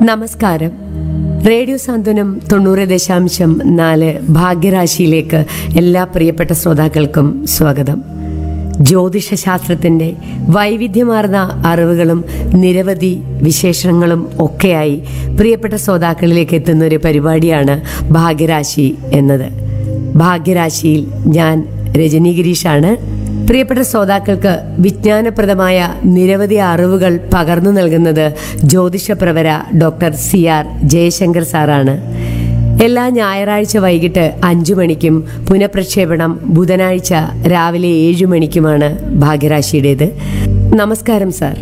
നമസ്കാരം റേഡിയോ സാന്ത്വനം തൊണ്ണൂറ് ദശാംശം നാല് ഭാഗ്യരാശിയിലേക്ക് എല്ലാ പ്രിയപ്പെട്ട ശ്രോതാക്കൾക്കും സ്വാഗതം ജ്യോതിഷശാസ്ത്രത്തിന്റെ വൈവിധ്യമാർന്ന അറിവുകളും നിരവധി വിശേഷങ്ങളും ഒക്കെയായി പ്രിയപ്പെട്ട ശ്രോതാക്കളിലേക്ക് എത്തുന്ന ഒരു പരിപാടിയാണ് ഭാഗ്യരാശി എന്നത് ഭാഗ്യരാശിയിൽ ഞാൻ രജനി ഗിരീഷാണ് പ്രിയപ്പെട്ട ശ്രോതാക്കൾക്ക് വിജ്ഞാനപ്രദമായ നിരവധി അറിവുകൾ പകർന്നു നൽകുന്നത് ജ്യോതിഷപ്രവര ഡോക്ടർ സി ആർ ജയശങ്കർ സാറാണ് എല്ലാ ഞായറാഴ്ച വൈകിട്ട് അഞ്ചു മണിക്കും പുനഃപ്രക്ഷേപണം ബുധനാഴ്ച രാവിലെ ഏഴു മണിക്കുമാണ് ഭാഗ്യരാശിയുടേത് നമസ്കാരം സാർ